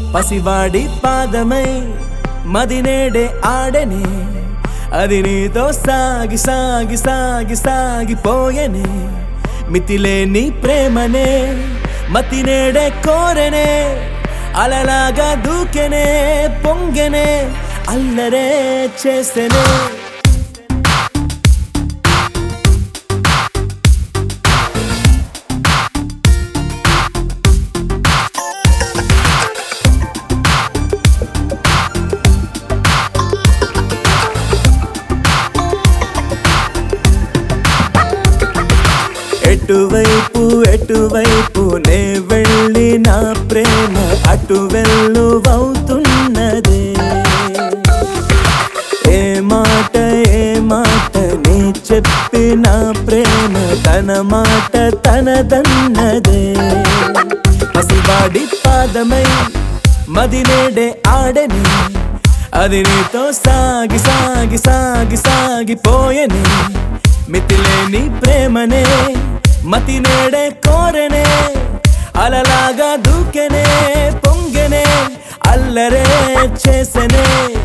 పసివాడి పాదమై మదినేడే ఆడనే అది నీతో సాగి సాగి సాగి సాగిపోయనే మితిలేని ప్రేమనే మతినేడే కోరనే అలలాగా దూకెనే పొంగెనే అల్లరే చేసెనే ఎటువైపు ఎటువైపు నే వెళ్ళి నా ప్రేమ అటు వెల్లువవుతున్నదే ఏ మాట ఏ మాట నీ చెప్పిన ప్రేమ తన మాట తనదన్నదే పసివాడి పాదమై మదినేడే ఆడని అది నీతో సాగి సాగి సాగి సాగిపోయనే మితిలేని ప్రేమనే మతి నేడే కోరనే అలలాగా దూకెనే పొంగెనే అల్లరే చేసెనే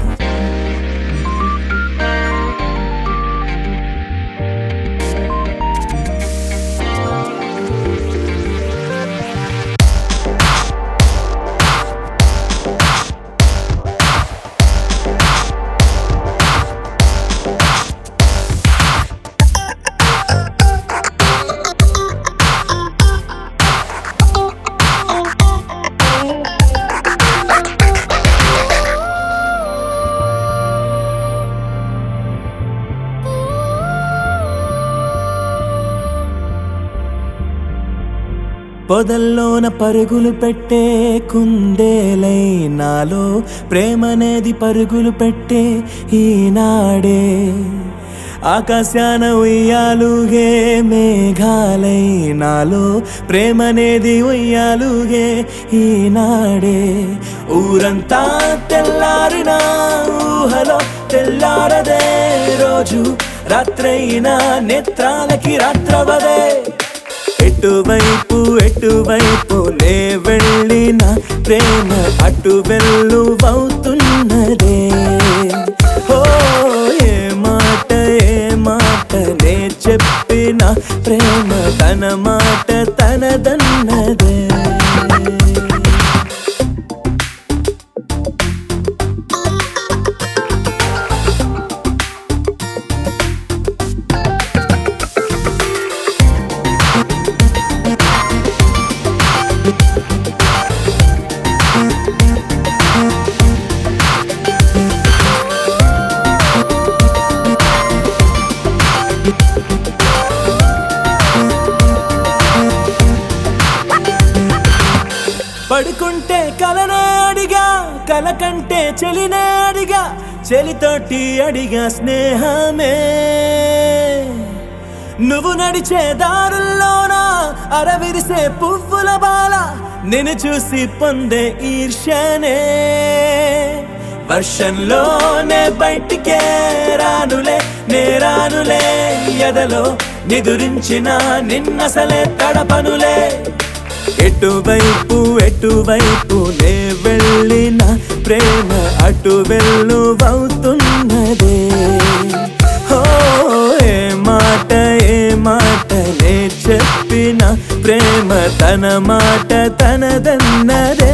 పొదల్లోన పరుగులు పెట్టే కుందేలై నాలో ప్రేమనేది పరుగులు పెట్టే ఈనాడే ఆకాశాన ఉయ్యాలుగే మేఘాలై నాలో ప్రేమనేది ఉయ్యాలుగే ఈనాడే ఊరంతా తెల్లారిన ఊహలో తెల్లారదే రోజు రాత్రైనా నేత్రాలకి రాత్రవదే ఎటువైపు ఎటువైపు నే వెళ్ళిన ప్రేమ అటు వెల్లువవుతున్నదే ఓ ఏ మాట ఏ మాట నే చెప్పిన ప్రేమ తన మాట తనదన్నదే పడుకుంటే కలనే అడిగా కల కంటే చెలినే అడిగా చెలితోటి అడిగా స్నేహమే నువ్వు నడిచే దారుల్లోనా అరవిరిసే పువ్వుల బాల నిన్ను చూసి పొందే ఈర్ష్యనే వర్షంలోనే బయటికే రానులే నేరానులే ఎదలో నిదురించిన నిన్నసలే తడపనులే ఎటువైపు ఎటువైపు నే వెళ్ళిన ప్రేమ అటు వెల్లువవుతున్నదే ఓ ఏ మాట ఏ మాట నే చెప్పిన ప్రేమ తన మాట తనదన్నదే